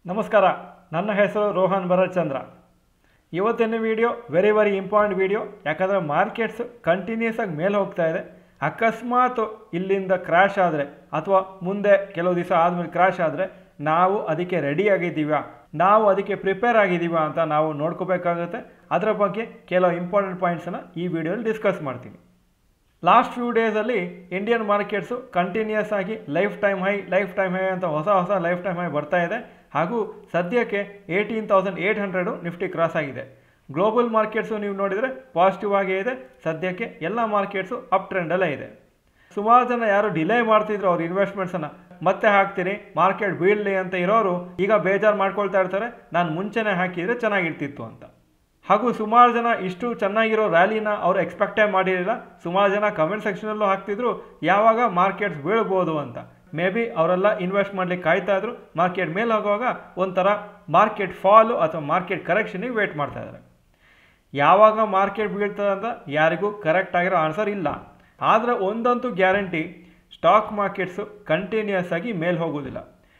ನಮಸ್ಕಾರ ನನ್ನ ಹೆಸರು ರೋಹನ್ ಭರತ್ಚಂದ್ರ ಇವತ್ತಿನ video very very important video ಯಾಕಂದರೆ ಮಾರ್ಕೆಟ್ಸ್ ಕಂಟಿನ್ಯೂಸ್ ಆಗಿ ಮೇಲೆ ಹೋಗ್ತಾ ಇದೆ ಅಕಸ್ಮಾತ್ ಇಲ್ಲಿಂದ ಕ್ರ್ಯಾಶ್ ಆದರೆ ಅಥವಾ ಮುಂದೆ ಕೆಲವು ದಿವಸ ಆದಮೇಲೆ ಕ್ರ್ಯಾಶ್ ಆದರೆ ನಾವು ಅದಕ್ಕೆ ರೆಡಿ ಆಗಿದ್ದೀವಾ ನಾವು ಅದಕ್ಕೆ ಪ್ರಿಪೇರ್ ಆಗಿದ್ದೀವಾ ಅಂತ ನಾವು ನೋಡ್ಕೋಬೇಕಾಗುತ್ತೆ ಅದರ ಬಗ್ಗೆ ಕೆಲವು ಇಂಪಾರ್ಟೆಂಟ್ ಪಾಯಿಂಟ್ಸನ್ನು ಈ ವಿಡಿಯೋಲಿ ಡಿಸ್ಕಸ್ ಮಾಡ್ತೀನಿ ಲಾಸ್ಟ್ ಫ್ಯೂ ಡೇಸಲ್ಲಿ ಇಂಡಿಯನ್ ಮಾರ್ಕೆಟ್ಸು ಕಂಟಿನ್ಯೂಸ್ ಆಗಿ lifetime high lifetime high ಅಂತ ಹೊಸ ಹೊಸ ಲೈಫ್ ಟೈಮ್ ಹೈ ಬರ್ತಾ ಇದೆ ಹಾಗೂ ಸದ್ಯಕ್ಕೆ eighteen thousand eight hundred Nifty cross ಆಗಿದೆ ಗ್ಲೋಬಲ್ ಮಾರ್ಕೆಟ್ಸು ನೀವು ನೋಡಿದರೆ ಪಾಸಿಟಿವ್ ಆಗೇ ಇದೆ ಸದ್ಯಕ್ಕೆ ಎಲ್ಲ ಮಾರ್ಕೆಟ್ಸು ಅಪ್ ಟ್ರೆಂಡಲ್ಲೇ ಇದೆ ಸುಮಾರು ಜನ ಯಾರು ಡಿಲೇ ಮಾಡ್ತಿದ್ರು ಅವ್ರ ಇನ್ವೆಸ್ಟ್ಮೆಂಟ್ಸನ್ನು ಮತ್ತೆ ಹಾಕ್ತೀನಿ ಮಾರ್ಕೆಟ್ ಬೀಳಲಿ ಅಂತ ಇರೋರು ಈಗ ಬೇಜಾರು ಮಾಡ್ಕೊಳ್ತಾ ಇರ್ತಾರೆ ನಾನು ಮುಂಚೆನೇ ಹಾಕಿದರೆ ಚೆನ್ನಾಗಿರ್ತಿತ್ತು ಅಂತ ಹಾಗೂ ಸುಮಾರು ಜನ ಇಷ್ಟು ಚೆನ್ನಾಗಿರೋ ರ್ಯಾಲಿನ ಅವ್ರು ಎಕ್ಸ್ಪೆಕ್ಟೇ ಮಾಡಿರಲಿಲ್ಲ ಸುಮಾರು ಜನ ಕಮೆಂಟ್ ಸೆಕ್ಷನಲ್ಲೂ ಹಾಕ್ತಿದ್ರು ಯಾವಾಗ ಮಾರ್ಕೆಟ್ಸ್ ಬೀಳ್ಬೋದು ಅಂತ ಮೇ ಬಿ ಅವರೆಲ್ಲ ಇನ್ವೆಸ್ಟ್ ಮಾಡ್ಲಿಕ್ಕೆ ಕಾಯ್ತಾ ಇದ್ರು ಮಾರ್ಕೆಟ್ ಮೇಲೆ ಹೋಗುವಾಗ ಒಂಥರ ಮಾರ್ಕೆಟ್ ಫಾಲು ಅಥವಾ ಮಾರ್ಕೆಟ್ ಕರೆಕ್ಷನಿಗೆ ವೇಟ್ ಮಾಡ್ತಾ ಇದ್ದಾರೆ ಯಾವಾಗ ಮಾರ್ಕೆಟ್ ಬೀಳ್ತದೆ ಅಂತ ಯಾರಿಗೂ ಕರೆಕ್ಟ್ ಆಗಿರೋ ಆನ್ಸರ್ ಇಲ್ಲ ಆದರೆ ಒಂದಂತೂ ಗ್ಯಾರಂಟಿ ಸ್ಟಾಕ್ ಮಾರ್ಕೆಟ್ಸು ಕಂಟಿನ್ಯೂಸ್ ಆಗಿ ಮೇಲೆ ಹೋಗೋದಿಲ್ಲ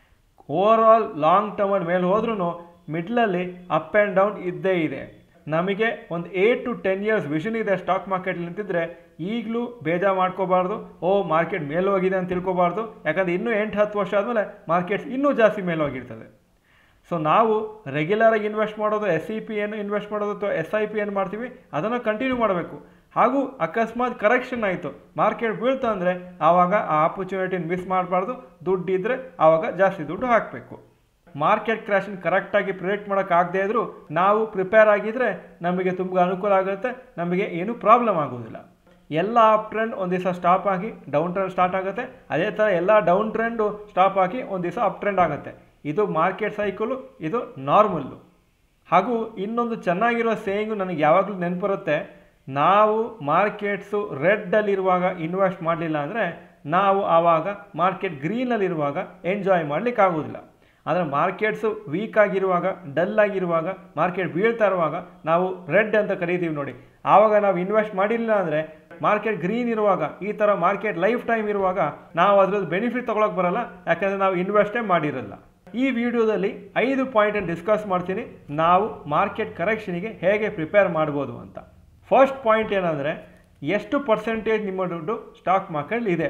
ಓವರ್ ಆಲ್ ಲಾಂಗ್ ಟರ್ಮಲ್ಲಿ ಮೇಲೆ ಹೋದ್ರೂ ಮಿಡ್ಲಲ್ಲಿ ಅಪ್ ಆ್ಯಂಡ್ ಡೌನ್ ಇದ್ದೇ ಇದೆ ನಮಗೆ ಒಂದು eight to ten years vision ಇದೆ ಸ್ಟಾಕ್ ಮಾರ್ಕೆಟ್ ನಿಂತಿದ್ರೆ ಈಗಲೂ ಬೇಜಾರು ಮಾಡ್ಕೋಬಾರ್ದು ಓ ಮಾರ್ಕೆಟ್ ಮೇಲೆ ಹೋಗಿದೆ ಅಂತ ತಿಳ್ಕೊಬಾರ್ದು ಯಾಕಂದರೆ ಇನ್ನೂ ಎಂಟು ಹತ್ತು ವರ್ಷ ಆದಮೇಲೆ ಮಾರ್ಕೆಟ್ಸ್ ಇನ್ನೂ ಜಾಸ್ತಿ ಮೇಲೆ ಹೋಗಿರ್ತದೆ ಸೊ ನಾವು ರೆಗ್ಯುಲರಾಗಿ ಇನ್ವೆಸ್ಟ್ ಮಾಡೋದು ಎಸ್ ಇ ಪಿ ಏನು ಇನ್ವೆಸ್ಟ್ ಮಾಡೋದು ಅಥವಾ ಎಸ್ ಐ ಪಿ ಏನು ಮಾಡ್ತೀವಿ ಅದನ್ನು ಕಂಟಿನ್ಯೂ ಮಾಡಬೇಕು ಹಾಗೂ ಅಕಸ್ಮಾತ್ ಕರೆಕ್ಷನ್ ಆಯಿತು ಮಾರ್ಕೆಟ್ ಬೀಳ್ತಾ ಅಂದರೆ ಆವಾಗ ಆ ಆಪರ್ಚುನಿಟಿನ ಮಿಸ್ ಮಾಡಬಾರ್ದು ದುಡ್ಡು ಇದ್ದರೆ ಆವಾಗ ಜಾಸ್ತಿ ದುಡ್ಡು ಹಾಕಬೇಕು ಮಾರ್ಕೆಟ್ ಕ್ರ್ಯಾಶನ್ ಕರೆಕ್ಟಾಗಿ ಪ್ರಿಡಿಕ್ಟ್ ಮಾಡೋಕ್ಕಾಗದೇ ಇದ್ದರೂ ನಾವು ಪ್ರಿಪೇರ್ ಆಗಿದ್ದರೆ ನಮಗೆ ತುಂಬ ಅನುಕೂಲ ಆಗುತ್ತೆ ನಮಗೆ ಏನೂ ಪ್ರಾಬ್ಲಮ್ ಆಗೋದಿಲ್ಲ ಎಲ್ಲ ಅಪ್ ಟ್ರೆಂಡ್ ಒಂದು ದಿವಸ ಸ್ಟಾಪ್ ಆಗಿ ಡೌನ್ ಟ್ರೆಂಡ್ ಸ್ಟಾರ್ಟ್ ಆಗುತ್ತೆ ಅದೇ ಥರ ಎಲ್ಲ ಡೌನ್ ಟ್ರೆಂಡು ಸ್ಟಾಪ್ ಆಗಿ ಒಂದು ದಿವಸ ಅಪ್ ಟ್ರೆಂಡ್ ಆಗುತ್ತೆ ಇದು ಮಾರ್ಕೆಟ್ ಸೈಕಲು ಇದು ನಾರ್ಮಲ್ಲು ಹಾಗೂ ಇನ್ನೊಂದು ಚೆನ್ನಾಗಿರೋ ಸೇಯಿಂಗು ನನಗೆ ಯಾವಾಗಲೂ ನೆನಪಿರುತ್ತೆ ನಾವು ಮಾರ್ಕೆಟ್ಸು ರೆಡ್ಡಲ್ಲಿರುವಾಗ ಇನ್ವೆಸ್ಟ್ ಮಾಡಲಿಲ್ಲ ಅಂದರೆ ನಾವು ಆವಾಗ ಮಾರ್ಕೆಟ್ ಗ್ರೀನಲ್ಲಿರುವಾಗ ಎಂಜಾಯ್ ಮಾಡಲಿಕ್ಕೆ ಆಗೋದಿಲ್ಲ ಆದರೆ ಮಾರ್ಕೆಟ್ಸು ವೀಕ್ ಆಗಿರುವಾಗ ಡಲ್ ಆಗಿರುವಾಗ ಮಾರ್ಕೆಟ್ ಬೀಳ್ತಾ ಇರುವಾಗ ನಾವು ರೆಡ್ ಅಂತ ಕರಿತೀವಿ ನೋಡಿ ಆವಾಗ ನಾವು ಇನ್ವೆಸ್ಟ್ ಮಾಡಿರಲಿಲ್ಲ ಅಂದರೆ ಮಾರ್ಕೆಟ್ ಗ್ರೀನ್ ಇರುವಾಗ ಈ ಥರ ಮಾರ್ಕೆಟ್ ಲೈಫ್ ಟೈಮ್ ಇರುವಾಗ ನಾವು ಅದ್ರದ್ದು ಬೆನಿಫಿಟ್ ತೊಗೊಳಕ್ಕೆ ಬರಲ್ಲ ಯಾಕಂದರೆ ನಾವು ಇನ್ವೆಸ್ಟೇ ಮಾಡಿರಲ್ಲ ಈ ವಿಡಿಯೋದಲ್ಲಿ ಐದು ಪಾಯಿಂಟನ್ನು ಡಿಸ್ಕಸ್ ಮಾಡ್ತೀನಿ ನಾವು ಮಾರ್ಕೆಟ್ ಕರೆಕ್ಷನಿಗೆ ಹೇಗೆ ಪ್ರಿಪೇರ್ ಮಾಡ್ಬೋದು ಅಂತ ಫಸ್ಟ್ ಪಾಯಿಂಟ್ ಏನಂದರೆ ಎಷ್ಟು ಪರ್ಸೆಂಟೇಜ್ ನಿಮ್ಮ ದುಡ್ಡು ಸ್ಟಾಕ್ ಮಾರ್ಕೆಟ್ ಇದೆ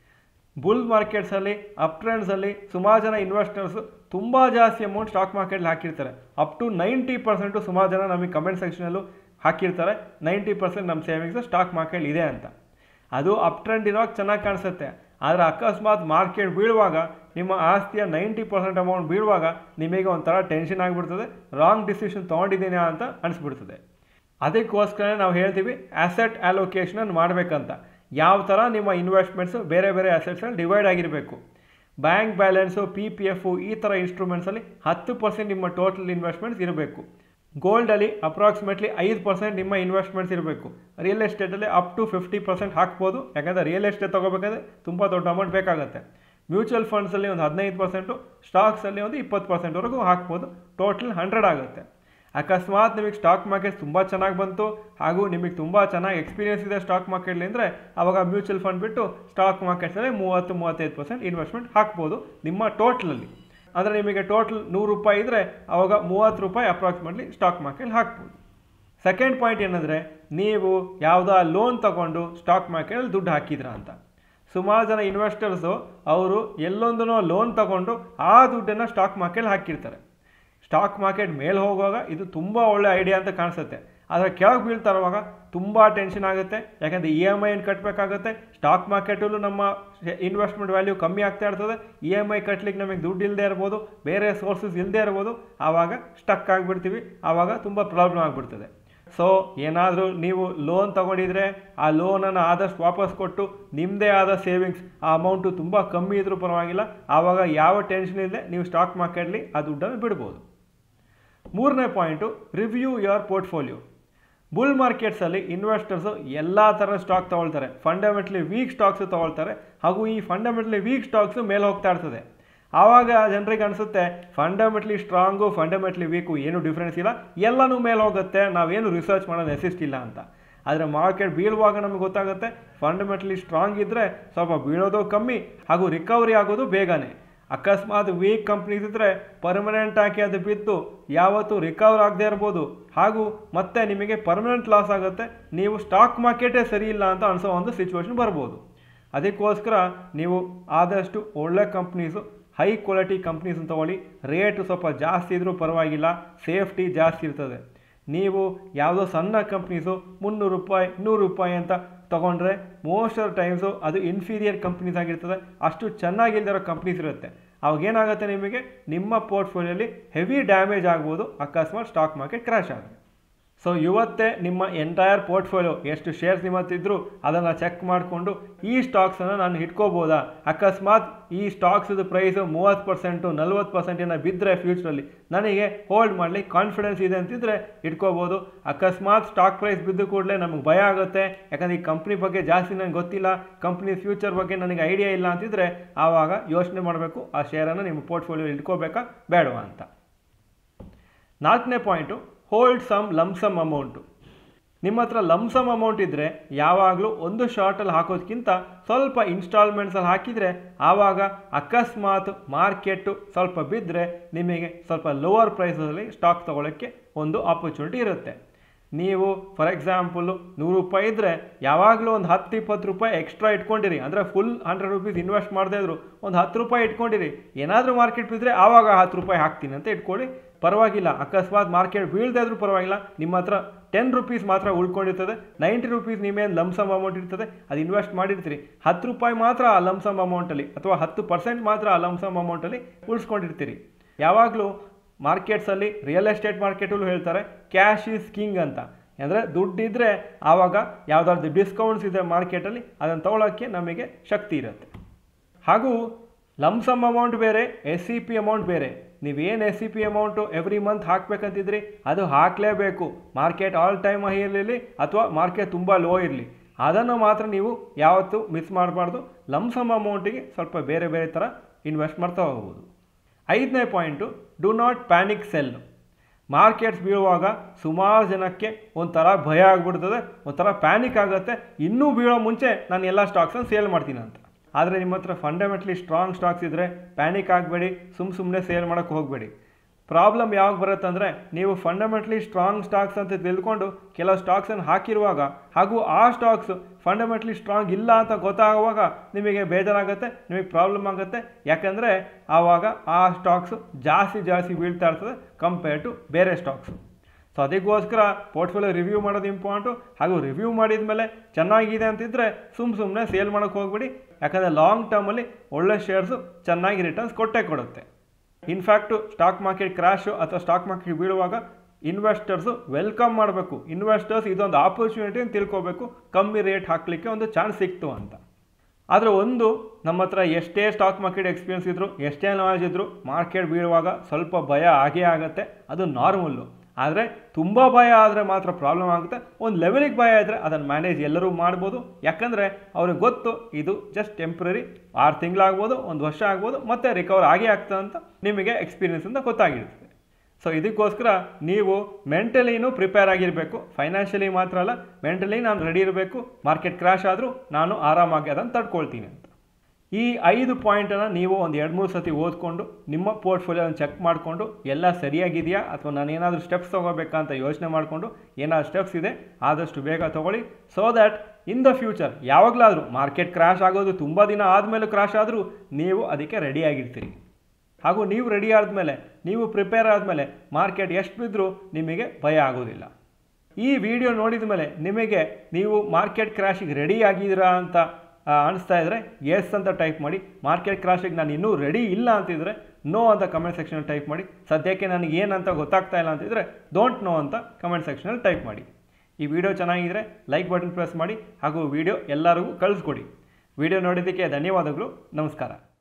ಬುಲ್ ಮಾರ್ಕೆಟ್ಸಲ್ಲಿ ಅಪ್ ಟ್ರೆಂಡ್ಸಲ್ಲಿ ಸುಮಾರು ಜನ ಇನ್ವೆಸ್ಟರ್ಸು ತುಂಬ ಜಾಸ್ತಿ ಅಮೌಂಟ್ ಸ್ಟಾಕ್ ಮಾರ್ಕೆಟ್ಲಿ ಹಾಕಿರ್ತಾರೆ ಅಪ್ ಟು ನೈಂಟಿ ಪರ್ಸೆಂಟು ಸುಮಾರು ಜನ ನಮಗೆ ಕಮೆಂಟ್ ಸೆಕ್ಷನಲ್ಲೂ ಹಾಕಿರ್ತಾರೆ ನೈಂಟಿ ಪರ್ಸೆಂಟ್ ನಮ್ಮ ಸೇವಿಂಗ್ಸ್ ಸ್ಟಾಕ್ ಮಾರ್ಕೆಟ್ ಇದೆ ಅಂತ ಅದು ಅಪ್ ಟ್ರೆಂಡ್ ಇರುವಾಗ ಚೆನ್ನಾಗಿ ಕಾಣಿಸುತ್ತೆ ಆದರೆ ಅಕಸ್ಮಾತ್ ಮಾರ್ಕೆಟ್ ಬೀಳುವಾಗ ನಿಮ್ಮ ಆಸ್ತಿಯ ನೈಂಟಿ ಪರ್ಸೆಂಟ್ ಅಮೌಂಟ್ ಬೀಳುವಾಗ ನಿಮಗೆ ಒಂಥರ ಟೆನ್ಷನ್ ಆಗಿಬಿಡ್ತದೆ ರಾಂಗ್ ಡಿಸಿಷನ್ ತೊಗೊಂಡಿದ್ದೀನಿ ಅಂತ ಅನಿಸ್ಬಿಡ್ತದೆ ಅದಕ್ಕೋಸ್ಕರ ನಾವು ಹೇಳ್ತೀವಿ ಆ್ಯಸೆಟ್ ಅಲೋಕೇಶನ್ ಮಾಡಬೇಕಂತ ಯಾವ ಥರ ನಿಮ್ಮ ಇನ್ವೆಸ್ಟ್ಮೆಂಟ್ಸು ಬೇರೆ ಬೇರೆ ಅಸೆಟ್ಸಲ್ಲಿ ಡಿವೈಡ್ ಆಗಿರಬೇಕು bank balance P P F ಈ ಥರ ಇನ್ಸ್ಟ್ರೂಮೆಂಟ್ಸಲ್ಲಿ ಹತ್ತು ಪರ್ಸೆಂಟ್ ನಿಮ್ಮ ಟೋಟಲ್ ಇನ್ವೆಸ್ಟ್ಮೆಂಟ್ಸ್ ಇರಬೇಕು ಗೋಲ್ಡಲ್ಲಿ ಅಪ್ರಾಕ್ಸಿಮೇಟ್ಲಿ ಐದು ಪರ್ಸೆಂಟ್ ನಿಮ್ಮ ಇನ್ವೆಸ್ಟ್ಮೆಂಟ್ಸ್ ಇರಬೇಕು ರಿಯಲ್ ಎಸ್ಟೇಟಲ್ಲಿ ಅಪ್ ಟು ಫಿಫ್ಟಿ ಪರ್ಸೆಂಟ್ ಹಾಕ್ಬೋದು ಯಾಕಂದರೆ ರಿಯಲ್ ಎಸ್ಟೇಟ್ ತೊಗೋಬೇಕಂದ್ರೆ ತುಂಬ ದೊಡ್ಡ ಅಮೌಂಟ್ ಬೇಕಾಗುತ್ತೆ ಮ್ಯೂಚುವಲ್ ಫಂಡ್ಸಲ್ಲಿ ಒಂದು ಹದಿನೈದು ಪರ್ಸೆಂಟು ಸ್ಟಾಕ್ಸಲ್ಲಿ ಒಂದು ಇಪ್ಪತ್ತು ಪರ್ಸೆಂಟ್ವರೆಗೂ ಹಾಕ್ಬೋದು ಟೋಟಲ್ ಹಂಡ್ರೆಡ್ ಆಗುತ್ತೆ ಅಕಸ್ಮಾತ್ ನಿಮಗೆ ಸ್ಟಾಕ್ ಮಾರ್ಕೆಟ್ ತುಂಬ ಚೆನ್ನಾಗಿ ಬಂತು ಹಾಗೂ ನಿಮಗೆ ತುಂಬ ಚೆನ್ನಾಗಿ ಎಕ್ಸ್ಪೀರಿಯನ್ಸ್ ಇದೆ ಸ್ಟಾಕ್ ಮಾರ್ಕೆಟ್ಲಿ ಅಂದರೆ ಆವಾಗ ಮ್ಯೂಚುವಲ್ ಫಂಡ್ ಬಿಟ್ಟು ಸ್ಟಾಕ್ ಮಾರ್ಕೆಟ್ಸಲ್ಲಿ ಮೂವತ್ತು ಮೂವತ್ತೈದು ಪರ್ಸೆಂಟ್ ಇನ್ವೆಸ್ಟ್ಮೆಂಟ್ ಹಾಕ್ಬೋದು ನಿಮ್ಮ ಟೋಟಲಲ್ಲಿ ಅಂದರೆ ನಿಮಗೆ ಟೋಟಲ್ ನೂರು ರೂಪಾಯಿ ಇದ್ದರೆ ಆವಾಗ ಮೂವತ್ತು ರೂಪಾಯಿ ಅಪ್ರಾಕ್ಸಿಮೇಟ್ಲಿ ಸ್ಟಾಕ್ ಮಾರ್ಕೆಟ್ ಹಾಕ್ಬೋದು ಸೆಕೆಂಡ್ ಪಾಯಿಂಟ್ ಏನಂದರೆ ನೀವು ಯಾವುದೋ ಲೋನ್ ತಗೊಂಡು ಸ್ಟಾಕ್ ಮಾರ್ಕೆಟಲ್ಲಿ ದುಡ್ಡು ಹಾಕಿದ್ರ ಅಂತ ಸುಮಾರು ಜನ ಇನ್ವೆಸ್ಟರ್ಸು ಅವರು ಎಲ್ಲೊಂದೂ ಲೋನ್ ತಗೊಂಡು ಆ ದುಡ್ಡನ್ನು ಸ್ಟಾಕ್ ಮಾರ್ಕೆಟ್ ಹಾಕಿರ್ತಾರೆ ಸ್ಟಾಕ್ ಮಾರ್ಕೆಟ್ ಮೇಲೆ ಹೋಗುವಾಗ ಇದು ತುಂಬ ಒಳ್ಳೆ ಐಡಿಯಾ ಅಂತ ಕಾಣಿಸುತ್ತೆ ಆದರೆ ಕೆಳಗೆ ಬೀಳ್ತಾ ಇರುವಾಗ ತುಂಬ ಟೆನ್ಷನ್ ಆಗುತ್ತೆ ಯಾಕಂದರೆ ಇ ಎಮ್ ಐನ ಕಟ್ಟಬೇಕಾಗುತ್ತೆ ಸ್ಟಾಕ್ ಮಾರ್ಕೆಟಲ್ಲೂ ನಮ್ಮ ಇನ್ವೆಸ್ಟ್ಮೆಂಟ್ ವ್ಯಾಲ್ಯೂ ಕಮ್ಮಿ ಆಗ್ತಾ ಇರ್ತದೆ ಇ ಎಮ್ ಐ ಕಟ್ಟಲಿಕ್ಕೆ ನಮಗೆ ದುಡ್ಡು ಇಲ್ಲದೆ ಇರ್ಬೋದು ಬೇರೆ ಸೋರ್ಸಸ್ ಇಲ್ಲದೆ ಇರ್ಬೋದು ಆವಾಗ ಸ್ಟಕ್ ಆಗಿಬಿಡ್ತೀವಿ ಆವಾಗ ತುಂಬ ಪ್ರಾಬ್ಲಮ್ ಆಗಿಬಿಡ್ತದೆ ಸೊ ಏನಾದರೂ ನೀವು ಲೋನ್ ತೊಗೊಂಡಿದ್ರೆ ಆ ಲೋನನ್ನು ಆದಷ್ಟು ವಾಪಸ್ ಕೊಟ್ಟು ನಿಮ್ಮದೇ ಆದ ಸೇವಿಂಗ್ಸ್ ಆ ಅಮೌಂಟು ತುಂಬ ಕಮ್ಮಿ ಇದ್ರೂ ಪರವಾಗಿಲ್ಲ ಆವಾಗ ಯಾವ ಟೆನ್ಷನ್ ಇಲ್ಲದೆ ನೀವು ಸ್ಟಾಕ್ ಮಾರ್ಕೆಟ್ಲಿ ಆ ದುಡ್ಡನ್ನು ಬಿಡ್ಬೋದು ಮೂರನೇ point review your portfolio bull ಮಾರ್ಕೆಟ್ಸಲ್ಲಿ ಇನ್ವೆಸ್ಟರ್ಸು ಎಲ್ಲ ಥರ ಸ್ಟಾಕ್ ತೊಗೊಳ್ತಾರೆ ಫಂಡಮೆಂಟ್ಲಿ ವೀಕ್ ಸ್ಟಾಕ್ಸು ತೊಗೊಳ್ತಾರೆ ಹಾಗೂ ಈ ಫಂಡಮೆಂಟ್ಲಿ ವೀಕ್ ಸ್ಟಾಕ್ಸು ಮೇಲೆ ಹೋಗ್ತಾ ಇರ್ತದೆ ಆವಾಗ ಜನರಿಗೆ ಅನಿಸುತ್ತೆ ಫಂಡಮೆಂಟ್ಲಿ ಸ್ಟ್ರಾಂಗು ಫಂಡಮೆಂಟ್ಲಿ ವೀಕು ಏನು ಡಿಫ್ರೆನ್ಸ್ ಇಲ್ಲ ಎಲ್ಲನೂ ಮೇಲೆ ಹೋಗುತ್ತೆ ನಾವೇನು ರಿಸರ್ಚ್ ಮಾಡೋದು ನೆಸಿಸ್ಟ್ ಅಂತ ಆದರೆ ಮಾರ್ಕೆಟ್ ಬೀಳುವಾಗ ನಮಗೆ ಗೊತ್ತಾಗುತ್ತೆ ಫಂಡಮೆಂಟ್ಲಿ ಸ್ಟ್ರಾಂಗ್ ಇದ್ದರೆ ಸ್ವಲ್ಪ ಬೀಳೋದು ಕಮ್ಮಿ ಹಾಗೂ ರಿಕವರಿ ಆಗೋದು ಬೇಗನೆ ಅಕಸ್ಮಾತ್ ವೀಕ್ ಕಂಪ್ನೀಸ್ ಇದ್ದರೆ ಪರ್ಮನೆಂಟ್ ಆಗಿ ಅದು ಬಿದ್ದು ಯಾವತ್ತೂ ರಿಕವರ್ ಆಗದೆ ಇರ್ಬೋದು ಹಾಗೂ ಮತ್ತೆ ನಿಮಗೆ ಪರ್ಮನೆಂಟ್ ಲಾಸ್ ಆಗುತ್ತೆ ನೀವು ಸ್ಟಾಕ್ ಮಾರ್ಕೆಟೇ ಸರಿ ಇಲ್ಲ ಅಂತ ಅನಿಸೋ ಒಂದು ಸಿಚುವೇಶನ್ ಬರ್ಬೋದು ಅದಕ್ಕೋಸ್ಕರ ನೀವು ಆದಷ್ಟು ಒಳ್ಳೆ ಕಂಪ್ನೀಸು ಹೈ ಕ್ವಾಲಿಟಿ ಕಂಪ್ನೀಸ್ ತಗೊಳ್ಳಿ ರೇಟ್ ಸ್ವಲ್ಪ ಜಾಸ್ತಿ ಇದ್ದರೂ ಪರವಾಗಿಲ್ಲ ಸೇಫ್ಟಿ ಜಾಸ್ತಿ ಇರ್ತದೆ ನೀವು ಯಾವುದೋ ಸಣ್ಣ ಕಂಪ್ನೀಸು ಮುನ್ನೂರು ರೂಪಾಯಿ ನೂರು ರೂಪಾಯಿ ಅಂತ ತೊಗೊಂಡ್ರೆ ಮೋಸ್ಟ್ ಆಫ್ ಟೈಮ್ಸು ಅದು ಇನ್ಫೀರಿಯರ್ ಕಂಪ್ನೀಸ್ ಆಗಿರ್ತದೆ ಅಷ್ಟು ಚೆನ್ನಾಗಿಲ್ದಿರೋ ಕಂಪ್ನೀಸ್ ಇರುತ್ತೆ ಅವಾಗ ಏನಾಗುತ್ತೆ ನಿಮಗೆ ನಿಮ್ಮ ಪೋರ್ಟ್ಫೋಲಿಯೋಲಿ ಹೆವಿ ಡ್ಯಾಮೇಜ್ ಆಗ್ಬೋದು ಅಕಸ್ಮಾತ್ ಸ್ಟಾಕ್ ಮಾರ್ಕೆಟ್ ಕ್ರ್ಯಾಶ್ ಆಗುತ್ತೆ ಸೊ ಇವತ್ತೇ ನಿಮ್ಮ ಎಂಟೈರ್ ಪೋರ್ಟ್ಫೋಲಿಯೋ ಎಷ್ಟು ಶೇರ್ಸ್ ನಿಮ್ಮತ್ತಿದ್ರು ಅದನ್ನು ಚೆಕ್ ಮಾಡಿಕೊಂಡು ಈ ಸ್ಟಾಕ್ಸನ್ನು ನಾನು ಇಟ್ಕೋಬೋದಾ ಅಕಸ್ಮಾತ್ ಈ ಸ್ಟಾಕ್ಸ್ದು ಪ್ರೈಸು ಮೂವತ್ತು ಪರ್ಸೆಂಟು ನಲ್ವತ್ತು ಪರ್ಸೆಂಟಿನ ಬಿದ್ದರೆ ಫ್ಯೂಚರಲ್ಲಿ ನನಗೆ ಹೋಲ್ಡ್ ಮಾಡಲಿ ಕಾನ್ಫಿಡೆನ್ಸ್ ಇದೆ ಅಂತಿದ್ರೆ ಇಟ್ಕೋಬೋದು ಅಕಸ್ಮಾತ್ ಸ್ಟಾಕ್ ಪ್ರೈಸ್ ಬಿದ್ದು ಕೂಡಲೇ ನಮಗೆ ಭಯ ಆಗುತ್ತೆ ಯಾಕಂದರೆ ಈ ಕಂಪ್ನಿ ಬಗ್ಗೆ ಜಾಸ್ತಿ ನನಗೆ ಗೊತ್ತಿಲ್ಲ ಕಂಪ್ನಿ ಫ್ಯೂಚರ್ ಬಗ್ಗೆ ನನಗೆ ಐಡಿಯಾ ಇಲ್ಲ ಅಂತಿದ್ರೆ ಆವಾಗ ಯೋಚನೆ ಮಾಡಬೇಕು ಆ ಶೇರನ್ನು ನಿಮ್ಮ ಪೋರ್ಟ್ಫೋಲಿಯೋ ಇಟ್ಕೋಬೇಕಾ ಬೇಡವಾ ಅಂತ ನಾಲ್ಕನೇ point hold some lump sum amount ನಿಮ್ಮ ಹತ್ರ ಲಮ್ಸಮ್ ಅಮೌಂಟ್ ಇದ್ದರೆ ಯಾವಾಗಲೂ ಒಂದು ಶಾರ್ಟಲ್ಲಿ ಹಾಕೋದಕ್ಕಿಂತ ಸ್ವಲ್ಪ ಇನ್ಸ್ಟಾಲ್ಮೆಂಟ್ಸಲ್ಲಿ ಹಾಕಿದರೆ ಆವಾಗ ಅಕಸ್ಮಾತ್ ಮಾರ್ಕೆಟು ಸ್ವಲ್ಪ ಬಿದ್ದರೆ ನಿಮಗೆ ಸ್ವಲ್ಪ ಲೋವರ್ ಪ್ರೈಸಲ್ಲಿ ಸ್ಟಾಕ್ ತೊಗೊಳ್ಳೋಕ್ಕೆ ಒಂದು ಆಪರ್ಚುನಿಟಿ ಇರುತ್ತೆ ನೀವು ಫಾರ್ ಎಕ್ಸಾಂಪಲು ನೂರು ರೂಪಾಯಿ ಇದ್ದರೆ ಯಾವಾಗಲೂ ಒಂದು ಹತ್ತು ಇಪ್ಪತ್ತು ರೂಪಾಯಿ ಎಕ್ಸ್ಟ್ರಾ ಇಟ್ಕೊಂಡಿರಿ ಅಂದರೆ ಫುಲ್ ಹಂಡ್ರೆಡ್ ರುಪೀಸ್ ಇನ್ವೆಸ್ಟ್ ಮಾಡದೇ ಇದ್ರು ಒಂದು ಹತ್ತು ರೂಪಾಯಿ ಇಟ್ಕೊಂಡಿರಿ ಏನಾದರೂ ಮಾರ್ಕೆಟ್ ಬಿದ್ದರೆ ಆವಾಗ ಹತ್ತು ರೂಪಾಯಿ ಹಾಕ್ತೀನಿ ಅಂತ ಇಟ್ಕೊಳ್ಳಿ ಪರವಾಗಿಲ್ಲ ಅಕಸ್ಮಾತ್ ಮಾರ್ಕೆಟ್ ಬೀಳದೇ ಇದ್ರೂ ಪರವಾಗಿಲ್ಲ ನಿಮ್ಮ ಹತ್ರ ಟೆನ್ ರುಪೀಸ್ ಮಾತ್ರ ಉಳ್ಕೊಂಡಿರ್ತದೆ ನೈಂಟಿ ರುಪೀಸ್ ನಿಮ್ಮೇನು ಲಮ್ಸಮ್ ಅಮೌಂಟ್ ಇರ್ತದೆ ಅದು ಇನ್ವೆಸ್ಟ್ ಮಾಡಿರ್ತೀರಿ ಹತ್ತು ರೂಪಾಯಿ ಮಾತ್ರ ಆ ಲಮ್ಸಮ್ ಅಮೌಂಟಲ್ಲಿ ಅಥವಾ ಹತ್ತು ಪರ್ಸೆಂಟ್ ಮಾತ್ರ ಆ ಲಮ್ಸಮ್ ಅಮೌಂಟಲ್ಲಿ ಉಳಿಸ್ಕೊಂಡಿರ್ತೀರಿ ಯಾವಾಗಲೂ ಮಾರ್ಕೆಟ್ಸಲ್ಲಿ ರಿಯಲ್ ಎಸ್ಟೇಟ್ ಮಾರ್ಕೆಟಲ್ಲೂ ಹೇಳ್ತಾರೆ ಕ್ಯಾಶ್ ಈಸ್ ಕಿಂಗ್ ಅಂತ ಅಂದರೆ ದುಡ್ಡಿದ್ದರೆ ಆವಾಗ ಯಾವುದಾದ್ರು ಡಿಸ್ಕೌಂಟ್ಸ್ ಇದೆ ಮಾರ್ಕೆಟಲ್ಲಿ ಅದನ್ನು ತೊಗೊಳೋಕ್ಕೆ ನಮಗೆ ಶಕ್ತಿ ಇರುತ್ತೆ ಹಾಗೂ ಲಮ್ಸಮ್ ಅಮೌಂಟ್ ಬೇರೆ ಎಸ್ ಸಿ ಪಿ ಅಮೌಂಟ್ ಬೇರೆ ನೀವೇನು S I P amount every month ಹಾಕಬೇಕಂತಿದ್ರಿ ಅದು ಹಾಕಲೇಬೇಕು ಮಾರ್ಕೆಟ್ ಆಲ್ ಟೈಮ್ ಹೈ ಇರಲಿ ಅಥವಾ ಮಾರ್ಕೆಟ್ ತುಂಬ ಲೋ ಇರಲಿ ಅದನ್ನು ಮಾತ್ರ ನೀವು ಯಾವತ್ತೂ ಮಿಸ್ ಮಾಡಬಾರ್ದು ಲಮ್ಸಮ್ ಅಮೌಂಟಿಗೆ ಸ್ವಲ್ಪ ಬೇರೆ ಬೇರೆ ಥರ ಇನ್ವೆಸ್ಟ್ ಮಾಡ್ತಾ ಹೋಗ್ಬೋದು ಐದನೇ point do not panic sell markets ಬೀಳುವಾಗ ಸುಮಾರು ಜನಕ್ಕೆ ಒಂಥರ ಭಯ ಆಗಿಬಿಡ್ತದೆ ಒಂಥರ ಪ್ಯಾನಿಕ್ ಆಗುತ್ತೆ ಇನ್ನೂ ಬೀಳೋ ಮುಂಚೆ ನಾನು ಎಲ್ಲ ಸ್ಟಾಕ್ಸನ್ನು ಸೇಲ್ ಮಾಡ್ತೀನಿ ಅಂತ ಆದರೆ ನಿಮ್ಮ ಹತ್ರ ಫಂಡಮೆಂಟ್ಲಿ ಸ್ಟ್ರಾಂಗ್ ಸ್ಟಾಕ್ಸ್ ಇದ್ದರೆ ಪ್ಯಾನಿಕ್ ಆಗಬೇಡಿ ಸುಮ್ಮ ಸುಮ್ಮನೆ ಸೇಲ್ ಮಾಡೋಕ್ಕೆ ಹೋಗಬೇಡಿ ಪ್ರಾಬ್ಲಮ್ ಯಾವಾಗ ಬರುತ್ತೆ ಅಂದರೆ ನೀವು ಫಂಡಮೆಂಟ್ಲಿ ಸ್ಟ್ರಾಂಗ್ ಸ್ಟಾಕ್ಸ್ ಅಂತ ತಿಳ್ಕೊಂಡು ಕೆಲವು ಸ್ಟಾಕ್ಸನ್ನು ಹಾಕಿರುವಾಗ ಹಾಗೂ ಆ ಸ್ಟಾಕ್ಸ್ ಫಂಡಮೆಂಟ್ಲಿ ಸ್ಟ್ರಾಂಗ್ ಇಲ್ಲ ಅಂತ ಗೊತ್ತಾಗುವಾಗ ನಿಮಗೆ ಬೇಜಾರಾಗುತ್ತೆ ನಿಮಗೆ ಪ್ರಾಬ್ಲಮ್ ಆಗುತ್ತೆ ಯಾಕಂದರೆ ಆವಾಗ ಆ ಸ್ಟಾಕ್ಸು ಜಾಸ್ತಿ ಜಾಸ್ತಿ ಬೀಳ್ತಾ ಇರ್ತದೆ ಕಂಪೇರ್ ಟು ಬೇರೆ ಸ್ಟಾಕ್ಸು ಸೊ ಅದಕ್ಕೋಸ್ಕರ ಪೋರ್ಟ್ಫೋಲಿಯೋ ರಿವ್ಯೂ ಮಾಡೋದು ಇಂಪಾರ್ಟು ಹಾಗೂ ರಿವ್ಯೂ ಮಾಡಿದ ಮೇಲೆ ಚೆನ್ನಾಗಿದೆ ಅಂತಿದ್ರೆ ಸುಮ್ಮ ಸುಮ್ಮನೆ ಸೇಲ್ ಮಾಡೋಕ್ಕೆ ಹೋಗ್ಬಿಡಿ ಯಾಕಂದರೆ ಲಾಂಗ್ ಟರ್ಮಲ್ಲಿ ಒಳ್ಳೆ ಶೇರ್ಸು ಚೆನ್ನಾಗಿ ರಿಟರ್ನ್ಸ್ ಕೊಟ್ಟೇ ಕೊಡುತ್ತೆ ಇನ್ಫ್ಯಾಕ್ಟು ಸ್ಟಾಕ್ ಮಾರ್ಕೆಟ್ ಕ್ರ್ಯಾಶು ಅಥವಾ ಸ್ಟಾಕ್ ಮಾರ್ಕೆಟ್ ಬೀಳುವಾಗ ಇನ್ವೆಸ್ಟರ್ಸು ವೆಲ್ಕಮ್ ಮಾಡಬೇಕು ಇನ್ವೆಸ್ಟರ್ಸ್ ಇದೊಂದು ಆಪರ್ಚುನಿಟಿ ಅಂತ ತಿಳ್ಕೊಬೇಕು ಕಮ್ಮಿ ರೇಟ್ ಹಾಕಲಿಕ್ಕೆ ಒಂದು ಚಾನ್ಸ್ ಸಿಕ್ತು ಅಂತ ಆದರೆ ಒಂದು ನಮ್ಮ ಹತ್ರ ಎಷ್ಟೇ ಸ್ಟಾಕ್ ಮಾರ್ಕೆಟ್ ಎಕ್ಸ್ಪೀರಿಯನ್ಸ್ ಇದ್ದರು ಎಷ್ಟೇ ನಾಲೆಜ್ ಇದ್ದರು ಮಾರ್ಕೆಟ್ ಬೀಳುವಾಗ ಸ್ವಲ್ಪ ಭಯ ಆಗೇ ಆಗುತ್ತೆ ಅದು ನಾರ್ಮಲ್ಲು ಆದರೆ ತುಂಬ ಭಯ ಆದರೆ ಮಾತ್ರ ಪ್ರಾಬ್ಲಮ್ ಆಗುತ್ತೆ ಒಂದು ಲೆವೆಲಿಗೆ ಭಯ ಇದ್ದರೆ ಅದನ್ನು ಮ್ಯಾನೇಜ್ ಎಲ್ಲರೂ ಮಾಡ್ಬೋದು ಯಾಕಂದರೆ ಅವ್ರಿಗೆ ಗೊತ್ತು ಇದು ಜಸ್ಟ್ ಟೆಂಪ್ರರಿ ಆರು ತಿಂಗಳಾಗ್ಬೋದು ಒಂದು ವರ್ಷ ಆಗ್ಬೋದು ಮತ್ತೆ ರಿಕವರ್ ಆಗೇ ಆಗ್ತದೆ ಅಂತ ನಿಮಗೆ ಎಕ್ಸ್ಪೀರಿಯನ್ಸಿಂದ ಗೊತ್ತಾಗಿರುತ್ತೆ ಸೊ ಇದಕ್ಕೋಸ್ಕರ ನೀವು ಮೆಂಟಲಿನೂ ಪ್ರಿಪೇರ್ ಆಗಿರಬೇಕು ಫೈನಾನ್ಷಿಯಲಿ ಮಾತ್ರ ಅಲ್ಲ ಮೆಂಟಲಿ ನಾನು ರೆಡಿ ಇರಬೇಕು ಮಾರ್ಕೆಟ್ ಕ್ರ್ಯಾಶ್ ಆದರೂ ನಾನು ಆರಾಮಾಗಿ ಅದನ್ನು ತಡ್ಕೊಳ್ತೀನಿ ಅಂತ ಈ ಐದು ಪಾಯಿಂಟನ್ನು ನೀವು ಒಂದು ಎರಡು ಮೂರು ಸತಿ ಓದ್ಕೊಂಡು ನಿಮ್ಮ ಪೋರ್ಟ್ಫೋಲಿಯೋನ ಚೆಕ್ ಮಾಡಿಕೊಂಡು ಎಲ್ಲ ಸರಿಯಾಗಿದೆಯಾ ಅಥವಾ ನಾನು ಏನಾದರೂ ಸ್ಟೆಪ್ಸ್ ತೊಗೋಬೇಕಾ ಅಂತ ಯೋಚನೆ ಮಾಡಿಕೊಂಡು ಏನಾದ್ರು ಸ್ಟೆಪ್ಸ್ ಇದೆ ಆದಷ್ಟು ಬೇಗ ತೊಗೊಳ್ಳಿ so that in the future ಯಾವಾಗಲಾದರೂ ಮಾರ್ಕೆಟ್ ಕ್ರ್ಯಾಶ್ ಆಗೋದು ತುಂಬ ದಿನ ಆದಮೇಲೆ ಕ್ರ್ಯಾಶ್ ಆದರೂ ನೀವು ಅದಕ್ಕೆ ರೆಡಿಯಾಗಿರ್ತೀರಿ ಹಾಗೂ ನೀವು ರೆಡಿ ಆದಮೇಲೆ ನೀವು ಪ್ರಿಪೇರ್ ಆದಮೇಲೆ ಮಾರ್ಕೆಟ್ ಎಷ್ಟು ಬಿದ್ದರೂ ನಿಮಗೆ ಭಯ ಆಗೋದಿಲ್ಲ ಈ ವಿಡಿಯೋ ನೋಡಿದ ಮೇಲೆ ನಿಮಗೆ ನೀವು ಮಾರ್ಕೆಟ್ ಕ್ರ್ಯಾಶಿಗೆ ರೆಡಿ ಆಗಿದ್ದೀರಾ ಅಂತ ಆ, ಅನಿಸ್ತಾ ಇದ್ದರೆ ಎಸ್ ಅಂತ ಟೈಪ್ ಮಾಡಿ ಮಾರ್ಕೆಟ್ ಕ್ರಾಶಿಗೆ ನಾನು ಇನ್ನೂ ರೆಡಿ ಇಲ್ಲ ಅಂತಿದ್ರೆ ನೋ ಅಂತ ಕಮೆಂಟ್ ಸೆಕ್ಷನಲ್ಲಿ ಟೈಪ್ ಮಾಡಿ ಸದ್ಯಕ್ಕೆ ನನಗೆ ಏನಂತ ಗೊತ್ತಾಗ್ತಾ ಇಲ್ಲ ಅಂತಿದ್ರೆ ಡೋಂಟ್ ನೋ ಅಂತ ಕಮೆಂಟ್ ಸೆಕ್ಷನಲ್ಲಿ ಟೈಪ್ ಮಾಡಿ ಈ ವಿಡಿಯೋ ಚೆನ್ನಾಗಿದ್ರೆ ಲೈಕ್ ಬಟನ್ ಪ್ರೆಸ್ ಮಾಡಿ ಹಾಗೂ ವಿಡಿಯೋ ಎಲ್ಲರಿಗೂ ಕಳಿಸ್ಕೊಡಿ ವಿಡಿಯೋ ನೋಡಿದ್ದಕ್ಕೆ ಧನ್ಯವಾದಗಳು ನಮಸ್ಕಾರ